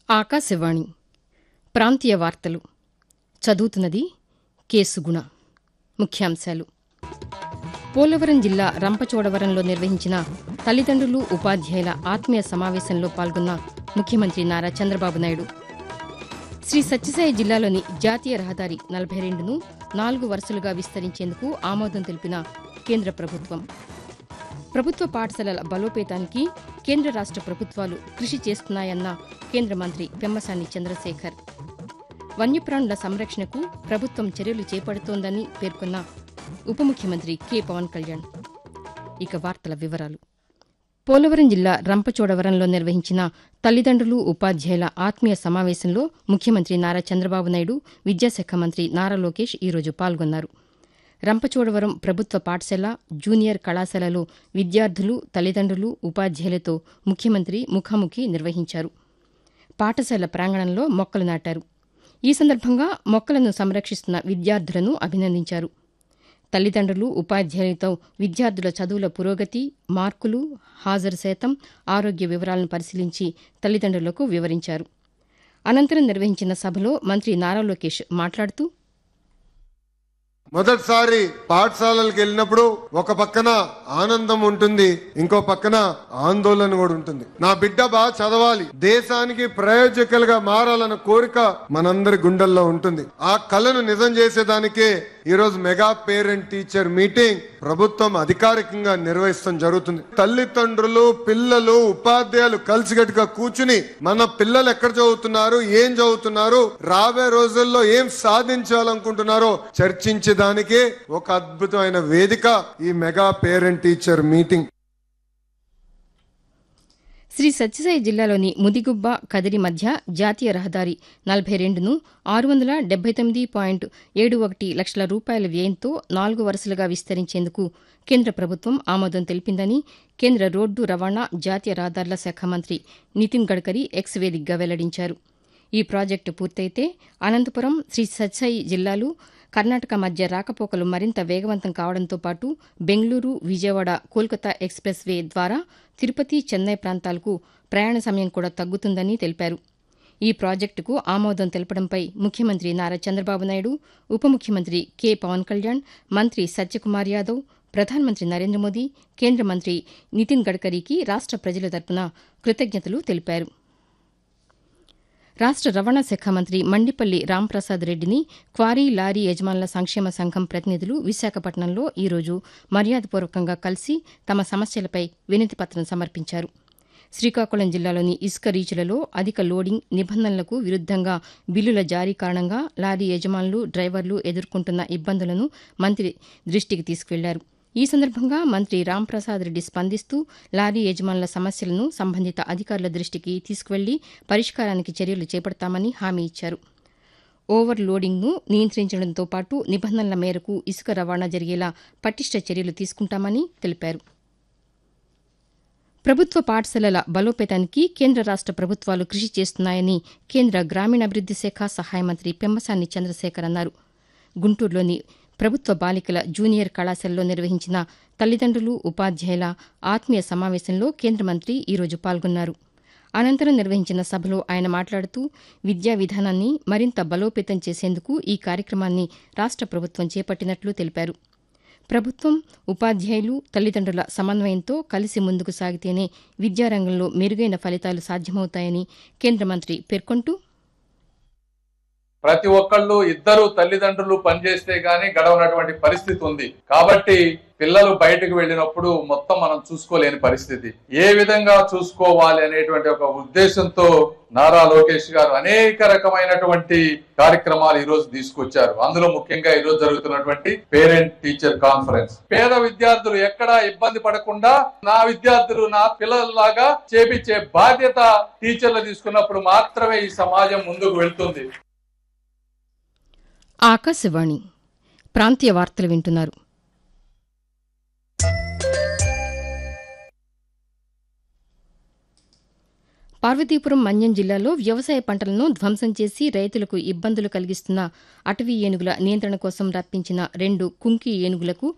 ఆకాశవాణి ప్రాంతీయ వార్తలు చదువుతున్నది కె సుగుణ ముఖ్యాంశాలు పోలవరం జిల్లా రంపచోడవరంలో నిర్వహించిన తల్లిదండ్రులు ఉపాధ్యాయుల ఆత్మీయ సమావేశంలో పాల్గొన్న ముఖ్యమంత్రి నారా చంద్రబాబు నాయుడు శ్రీ సత్యసాయి జిల్లాలోని జాతీయ రహదారి నలభై రెండును నాలుగు వరుసలుగా విస్తరించేందుకు ఆమోదం తెలిపిన కేంద్ర ప్రభుత్వం ప్రభుత్వ పాఠశాలల బలోపేతానికి కేంద్ర రాష్ట ప్రభుత్వాలు కృషి చేస్తున్నాయన్న కేంద్ర మంత్రి పెమ్మసాని చంద్రశేఖర్ వన్యప్రాణుల సంరక్షణకు ప్రభుత్వం చర్యలు చేపడుతోందని పేర్కొన్న ఉప ముఖ్యమంత్రి కె పవన్ కళ్యాణ్ ఇక వార్తల వివరాలు పోలవరం జిల్లా రంపచోడవరంలో నిర్వహించిన తల్లిదండ్రులు ఉపాధ్యాయుల ఆత్మీయ సమావేశంలో ముఖ్యమంత్రి నారా చంద్రబాబు నాయుడు విద్యాశాఖ మంత్రి నారా లోకేష్ ఈరోజు పాల్గొన్నారు రంపచోడవరం ప్రభుత్వ పాఠశాల జూనియర్ కళాశాలలో విద్యార్థులు తల్లిదండ్రులు ఉపాధ్యాయులతో ముఖ్యమంత్రి ముఖాముఖి నిర్వహించారు పాఠశాల ప్రాంగణంలో మొక్కలు నాటారు ఈ సందర్భంగా మొక్కలను సంరక్షిస్తున్న విద్యార్థులను అభినందించారు తల్లిదండ్రులు ఉపాధ్యాయులతో విద్యార్థుల చదువుల పురోగతి మార్కులు హాజరు శాతం ఆరోగ్య వివరాలను పరిశీలించి తల్లిదండ్రులకు వివరించారు అనంతరం నిర్వహించిన సభలో మంత్రి నారా లోకేష్ మాట్లాడుతూ మొదటిసారి పాఠశాలలకు వెళ్ళినప్పుడు ఒక పక్కన ఆనందం ఉంటుంది ఇంకో పక్కన ఆందోళన కూడా ఉంటుంది నా బిడ్డ బాగా చదవాలి దేశానికి ప్రయోజకులుగా మారాలన్న కోరిక మనందరి గుండెల్లో ఉంటుంది ఆ కళను నిజం చేసేదానికే ఈ రోజు మెగా పేరెంట్ టీచర్ మీటింగ్ ప్రభుత్వం అధికారికంగా నిర్వహిస్తాం జరుగుతుంది తల్లిదండ్రులు పిల్లలు ఉపాధ్యాయులు కలిసికట్టుగా కూర్చుని మన పిల్లలు ఎక్కడ చదువుతున్నారు ఏం చదువుతున్నారు రాబోయే రోజుల్లో ఏం సాధించాలనుకుంటున్నారో చర్చించడానికే ఒక అద్భుతమైన వేదిక ఈ mega parent teacher meeting Shri Sathya Sai జిల్లాలోని ముదిగుబ్బ కదిరి మధ్య జాతీయ రహదారి నలభై రెండును ఆరు వందల డెబ్బై తొమ్మిది పాయింట్ ఏడు ఒకటి లక్షల రూపాయల వ్యయంతో నాలుగు వరుసలుగా విస్తరించేందుకు కేంద్ర ప్రభుత్వం ఆమోదం తెలిపిందని కేంద్ర రోడ్డు రవాణా జాతీయ రహదారుల శాఖ మంత్రి నితిన్ గడ్కరీ ఎక్స్ వేదికగా వెల్లడించారు ఈ ప్రాజెక్టు పూర్తయితే అనంతపురం శ్రీ సత్యసాయి జిల్లాలు కర్ణాటక మధ్య రాకపోకలు మరింత వేగవంతం కావడంతో పాటు బెంగళూరు విజయవాడ కోల్కతా ఎక్స్ప్రెస్ వే ద్వారా తిరుపతి చెన్నై ప్రాంతాలకు ప్రయాణ సమయం కూడా తగ్గుతుందని తెలిపారు ఈ ప్రాజెక్టుకు ఆమోదం తెలపడంపై ముఖ్యమంత్రి నారా చంద్రబాబు నాయుడు ఉప ముఖ్యమంత్రి కె పవన్ కళ్యాణ్ మంత్రి సత్యకుమార్ యాదవ్ ప్రధానమంత్రి నరేంద్ర మోదీ కేంద్ర మంత్రి నితిన్ గడ్కరీకి రాష్ట ప్రజల తరపున కృతజ్ఞతలు తెలిపారు రాష్ట రవాణా శాఖ మంత్రి మండిపల్లి రాంప్రసాద్ రెడ్డిని క్వారీ లారీ యజమానుల సంక్షేమ సంఘం ప్రతినిధులు విశాఖపట్నంలో ఈరోజు మర్యాదపూర్వకంగా కలిసి తమ సమస్యలపై వినతిపత్రం సమర్పించారు శ్రీకాకుళం జిల్లాలోని ఇసుక రీచులలో అధిక లోడింగ్ నిబంధనలకు విరుద్దంగా బిల్లుల జారీ కారణంగా లారీ యజమానులు డ్రైవర్లు ఎదుర్కొంటున్న ఇబ్బందులను మంత్రి దృష్టికి తీసుకువెళ్లారు ఈ సందర్భంగా మంత్రి రాంప్రసాద్ రెడ్డి స్పందిస్తూ లారీ యజమానుల సమస్యలను సంబంధిత అధికారుల దృష్టికి తీసుకువెళ్లి పరిష్కారానికి చర్యలు చేపడతామని హామీ ఇచ్చారు ఓవర్ లోడింగ్ను నియంత్రించడంతో పాటు నిబంధనల మేరకు ఇసుక రవాణా జరిగేలా పటిష్ట చర్యలు తీసుకుంటామని తెలిపారు ప్రభుత్వ పాఠశాలల బలోపేతానికి కేంద్ర రాష్ట ప్రభుత్వాలు కృషి చేస్తున్నాయని కేంద్ర గ్రామీణాభివృద్ది శాఖ సహాయ మంత్రి పెమ్మసాని చంద్రశేఖర్ అన్నారు గుంటూరులోని ప్రభుత్వ బాలికల జూనియర్ కళాశాలలో నిర్వహించిన తల్లిదండ్రులు ఉపాధ్యాయుల ఆత్మీయ సమావేశంలో కేంద్ర మంత్రి ఈరోజు పాల్గొన్నారు అనంతరం నిర్వహించిన సభలో ఆయన మాట్లాడుతూ విద్యా విధానాన్ని మరింత బలోపేతం చేసేందుకు ఈ కార్యక్రమాన్ని రాష్ట ప్రభుత్వం చేపట్టినట్లు తెలిపారు ప్రభుత్వం ఉపాధ్యాయులు తల్లిదండ్రుల సమన్వయంతో కలిసి ముందుకు సాగితేనే విద్యారంగంలో మెరుగైన ఫలితాలు సాధ్యమవుతాయని కేంద్ర మంత్రి పేర్కొంటూ ప్రతి ఒక్కళ్ళు ఇద్దరు తల్లిదండ్రులు పనిచేస్తే గానీ గడవనటువంటి పరిస్థితి ఉంది కాబట్టి పిల్లలు బయటకు వెళ్ళినప్పుడు మొత్తం మనం చూసుకోలేని పరిస్థితి ఏ విధంగా చూసుకోవాలి అనేటువంటి ఒక ఉద్దేశంతో నారా లోకేష్ గారు అనేక రకమైనటువంటి కార్యక్రమాలు ఈ రోజు తీసుకొచ్చారు అందులో ముఖ్యంగా ఈ రోజు జరుగుతున్నటువంటి పేరెంట్ టీచర్ కాన్ఫరెన్స్ పేద విద్యార్థులు ఎక్కడా ఇబ్బంది పడకుండా నా విద్యార్థులు నా పిల్లలలాగా చేపించే బాధ్యత టీచర్లు తీసుకున్నప్పుడు మాత్రమే ఈ సమాజం ముందుకు వెళ్తుంది ఆకాశవాణి ప్రాంతీయ వార్తలు వింటున్నారు పార్వతీపురం మన్యం జిల్లాలో వ్యవసాయ పంటలను ధ్వంసం చేసి రైతులకు ఇబ్బందులు కలిగిస్తున్న అటవీ ఏనుగుల నియంత్రణ కోసం రప్పించిన రెండు కుంకి ఏనుగులకు